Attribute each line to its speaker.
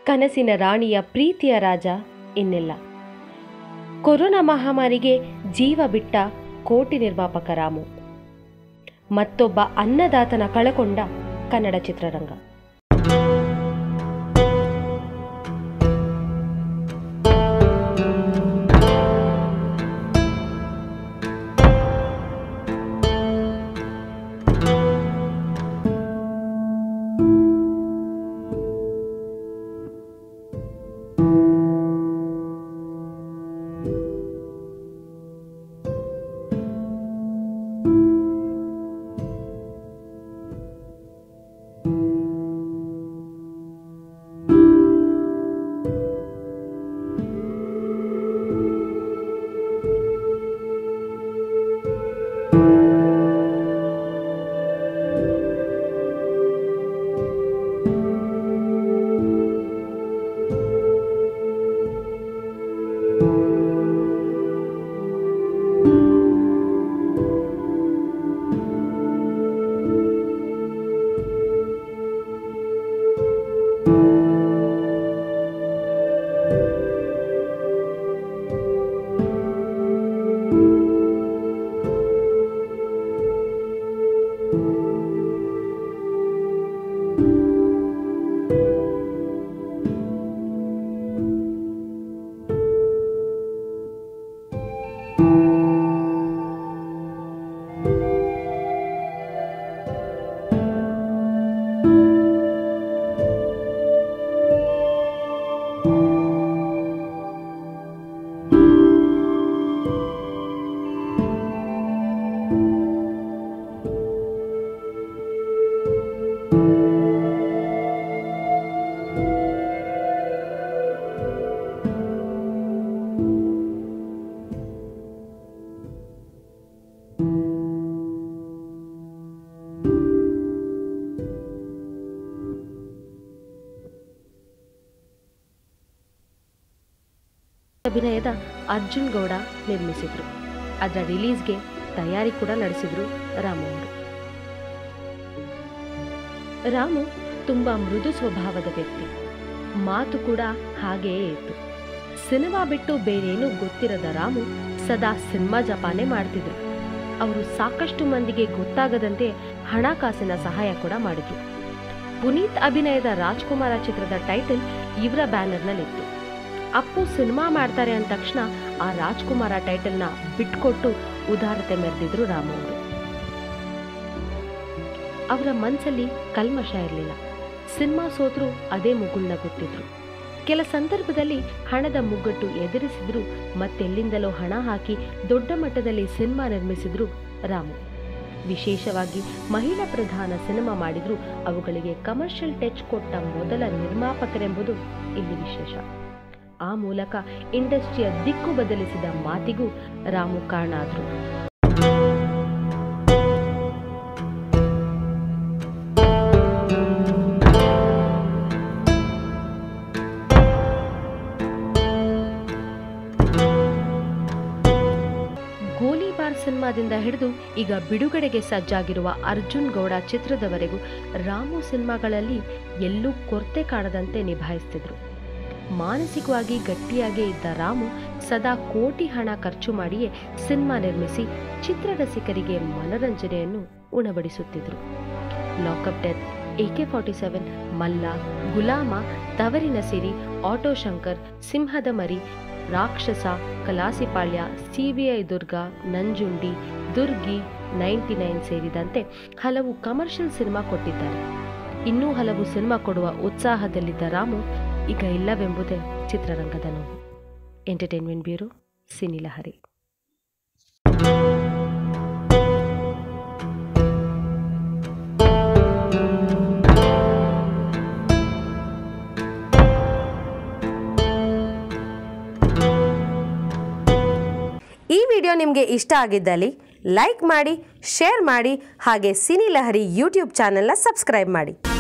Speaker 1: ಕನಸಿನ ರಾಣಿಯ ಪ್ರೀತಿಯ ರಾಜ ಇನ್ನಿಲ್ಲ ಕೊರೋನಾ ಮಹಾಮಾರಿಗೆ ಜೀವ ಬಿಟ್ಟ ಕೋಟಿ ನಿರ್ಮಾಪಕ ರಾಮು ಮತ್ತೊಬ್ಬ ಅನ್ನದಾತನ ಕಳಕೊಂಡ ಕನ್ನಡ ಚಿತ್ರರಂಗ ಅಭಿನಯದ ಅರ್ಜುನ್ ಗೌಡ ನಿರ್ಮಿಸಿದ್ರು ಅದರ ರಿಲೀಸ್ಗೆ ತಯಾರಿ ಕೂಡ ನಡೆಸಿದ್ರು ರಾಮು ಅವರು ರಾಮು ತುಂಬಾ ಮೃದು ಸ್ವಭಾವದ ವ್ಯಕ್ತಿ ಮಾತು ಕೂಡ ಹಾಗೆಯೇ ಇತ್ತು ಸಿನಿಮಾ ಬಿಟ್ಟು ಬೇರೇನೂ ಗೊತ್ತಿರದ ರಾಮು ಸದಾ ಸಿನಿಮಾ ಜಪಾನೆ ಮಾಡ್ತಿದ್ರು ಅವರು ಸಾಕಷ್ಟು ಮಂದಿಗೆ ಗೊತ್ತಾಗದಂತೆ ಹಣಕಾಸಿನ ಸಹಾಯ ಕೂಡ ಮಾಡಿದ್ರು ಪುನೀತ್ ಅಭಿನಯದ ರಾಜ್ಕುಮಾರ ಚಿತ್ರದ ಟೈಟಲ್ ಇವರ ಬ್ಯಾನರ್ನಲ್ಲಿತ್ತು ಅಪ್ಪು ಸಿನಿಮಾ ಮಾಡ್ತಾರೆ ಅಂದ ತಕ್ಷಣ ಆ ರಾಜ್ಕುಮಾರ ಟೈಟಲ್ನ ಬಿಟ್ಕೊಟ್ಟು ಉದಾರತೆ ಮೆರೆದಿದ್ರು ರಾಮು ಅವರು ಅವರ ಮನಸ್ಸಲ್ಲಿ ಕಲ್ಮಶ ಇರಲಿಲ್ಲ ಸಿನಿಮಾ ಸೋತ್ರು ಅದೇ ಮುಗುಳ್ನ ಗೊತ್ತಿದ್ರು ಕೆಲ ಸಂದರ್ಭದಲ್ಲಿ ಹಣದ ಮುಗ್ಗಟ್ಟು ಎದುರಿಸಿದ್ರು ಮತ್ತೆಲ್ಲಿಂದಲೋ ಹಣ ಹಾಕಿ ದೊಡ್ಡ ಮಟ್ಟದಲ್ಲಿ ಸಿನಿಮಾ ನಿರ್ಮಿಸಿದ್ರು ರಾಮು ವಿಶೇಷವಾಗಿ ಮಹಿಳಾ ಪ್ರಧಾನ ಸಿನಿಮಾ ಮಾಡಿದ್ರು ಅವುಗಳಿಗೆ ಕಮರ್ಷಿಯಲ್ ಟಚ್ ಕೊಟ್ಟ ಮೊದಲ ನಿರ್ಮಾಪಕರೆಂಬುದು ಇಲ್ಲಿ ವಿಶೇಷ ಆ ಮೂಲಕ ಇಂಡಸ್ಟ್ರಿಯ ದಿಕ್ಕು ಬದಲಿಸಿದ ಮಾತಿಗೂ ರಾಮು ಕಾರಣ ಆದ್ರು ಗೋಲಿಬಾರ್ ಸಿನಿಮಾದಿಂದ ಹಿಡಿದು ಈಗ ಬಿಡುಗಡೆಗೆ ಸಜ್ಜಾಗಿರುವ ಅರ್ಜುನ್ ಗೌಡ ಚಿತ್ರದವರೆಗೂ ರಾಮು ಸಿನಿಮಾಗಳಲ್ಲಿ ಎಲ್ಲೂ ಕೊರತೆ ಕಾಣದಂತೆ ನಿಭಾಯಿಸ್ತಿದ್ರು ಮಾನಸಿಕವಾಗಿ ಗಟ್ಟಿಯಾಗೇ ಇದ್ದ ರಾಮು ಸದಾ ಕೋಟಿ ಹಣ ಖರ್ಚು ಮಾಡಿಯೇ ಸಿನಿಮಾ ನಿರ್ಮಿಸಿ ಚಿತ್ರರಸಿಕರಿಗೆ ಮನರಂಜನೆಯನ್ನು ಉಣಬಡಿಸುತ್ತಿದ್ರು lockup death AK forty seven Malla Gulama Tavarina Siri auto Shankar Simhada Mari Rakshasa Kalasipalya CBI Durga Nanjundi Durgi ninety nine ಸೇರಿದಂತೆ ಹಲವು ಕಮರ್ಷಿಯಲ್ ಸಿನಿಮಾ ಕೊಟ್ಟಿದ್ದಾರೆ ಇನ್ನೂ ಹಲವು ಸಿನಿಮಾ ಕೊಡುವ ಉತ್ಸಾಹದಲ್ಲಿದ್ದ ರಾಮು ಈಗ ಇಲ್ಲವೆಂಬುದೇ ಚಿತ್ರರಂಗದ ನೋವು ಎಂಟರ್ಟೈನ್ಮೆಂಟ್ ಬ್ಯೂರೋ ಸಿನಿಲಹರಿ
Speaker 2: ಈ ವಿಡಿಯೋ ನಿಮಗೆ ಇಷ್ಟ ಆಗಿದ್ದಲ್ಲಿ ಲೈಕ್ ಮಾಡಿ ಶೇರ್ ಮಾಡಿ ಹಾಗೆ ಸಿನಿ ಲಹರಿ ಯೂಟ್ಯೂಬ್ ಚಾನೆಲ್ನ ಸಬ್ಸ್ಕ್ರೈಬ್ ಮಾಡಿ